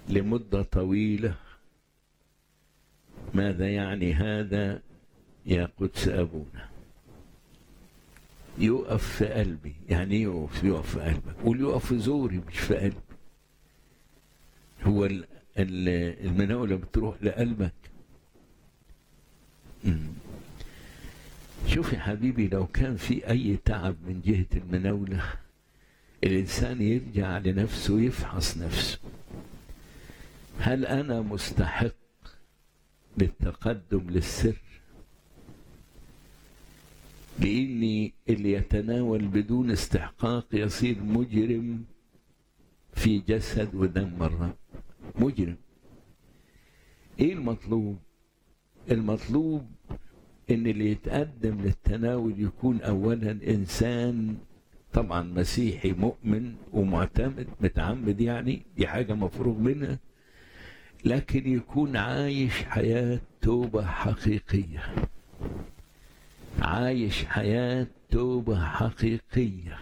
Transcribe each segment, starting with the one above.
لمدة طويلة ماذا يعني هذا يا قدس أبونا يقف في قلبي يعني إيه يقف يقف في قلبك قول يقف في زوري مش في قلبي هو ال- ال- المناولة بتروح لقلبك مم. شوف يا حبيبي لو كان في أي تعب من جهة المناولة الإنسان يرجع لنفسه يفحص نفسه هل أنا مستحق للتقدم للسر لاني اللي يتناول بدون استحقاق يصير مجرم في جسد ودم الرب مجرم ايه المطلوب المطلوب ان اللي يتقدم للتناول يكون اولا انسان طبعا مسيحي مؤمن ومعتمد متعمد يعني دي حاجه مفروغ منها لكن يكون عايش حياه توبه حقيقيه عايش حياة توبة حقيقية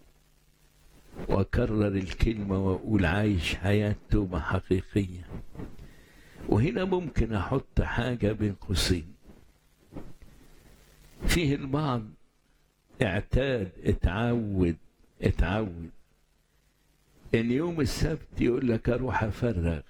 وأكرر الكلمة وأقول عايش حياة توبة حقيقية وهنا ممكن أحط حاجة بين قوسين فيه البعض اعتاد اتعود اتعود ان يوم السبت يقول لك اروح افرغ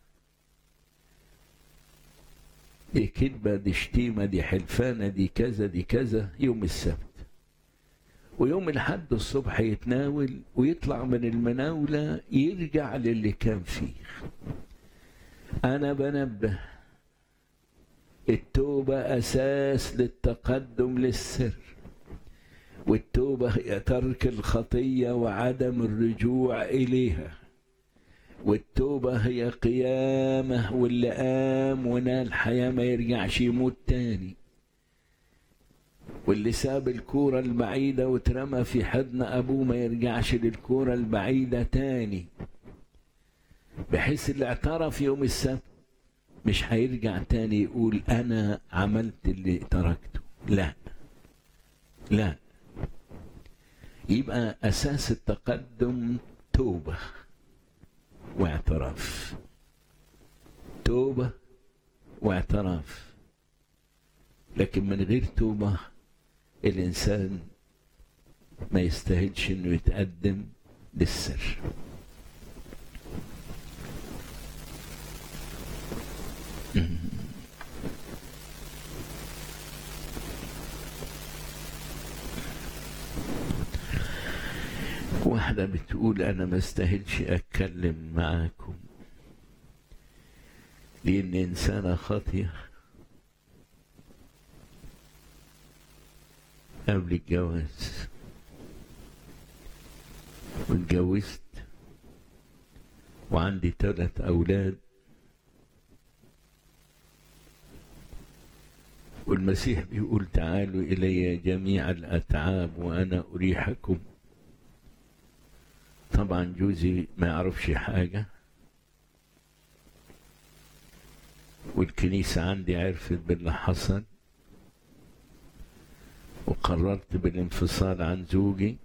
دي كذبة دي شتيمة دي حلفانة دي كذا دي كذا يوم السبت ويوم الحد الصبح يتناول ويطلع من المناولة يرجع للي كان فيه أنا بنبه التوبة أساس للتقدم للسر والتوبة هي ترك الخطية وعدم الرجوع إليها والتوبة هي قيامة واللي قام ونال حياة ما يرجعش يموت تاني واللي ساب الكورة البعيدة واترمى في حضن أبوه ما يرجعش للكورة البعيدة تاني بحيث اللي اعترف يوم السبت مش هيرجع تاني يقول أنا عملت اللي تركته لا لا يبقى أساس التقدم توبة واعتراف توبة واعتراف لكن من غير توبة الإنسان ما يستاهلش إنه يتقدم للسر واحدة بتقول أنا ما استاهلش أتكلم معاكم لأن إنسانة خاطية قبل الجواز واتجوزت وعندي ثلاث أولاد والمسيح بيقول تعالوا إلي جميع الأتعاب وأنا أريحكم طبعا جوزي ما يعرفش حاجة والكنيسة عندي عرفت باللي حصل وقررت بالانفصال عن زوجي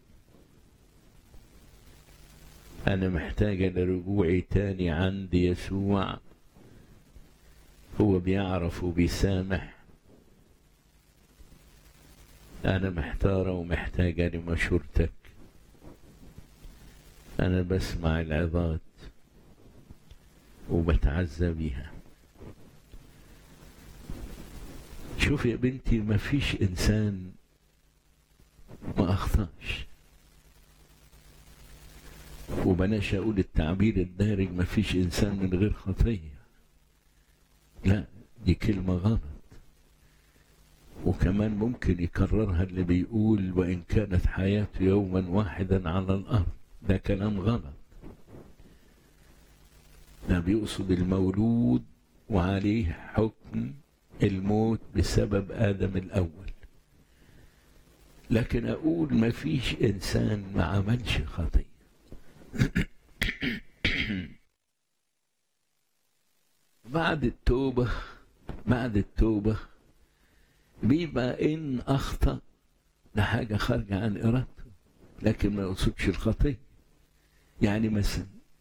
أنا محتاجة لرجوعي تاني عند يسوع هو بيعرف وبيسامح أنا محتارة ومحتاجة لمشورتك أنا بسمع العظات وبتعزى بيها شوف يا بنتي ما فيش إنسان ما أخطأش وبلاش أقول التعبير الدارج ما فيش إنسان من غير خطية لا دي كلمة غلط وكمان ممكن يكررها اللي بيقول وإن كانت حياته يوما واحدا على الأرض ده كلام غلط ده بيقصد المولود وعليه حكم الموت بسبب آدم الأول لكن أقول ما فيش إنسان ما عملش خطية بعد التوبة بعد التوبة بيبقى إن أخطأ ده حاجة خارجة عن إرادته لكن ما يقصدش الخطية يعني مثلا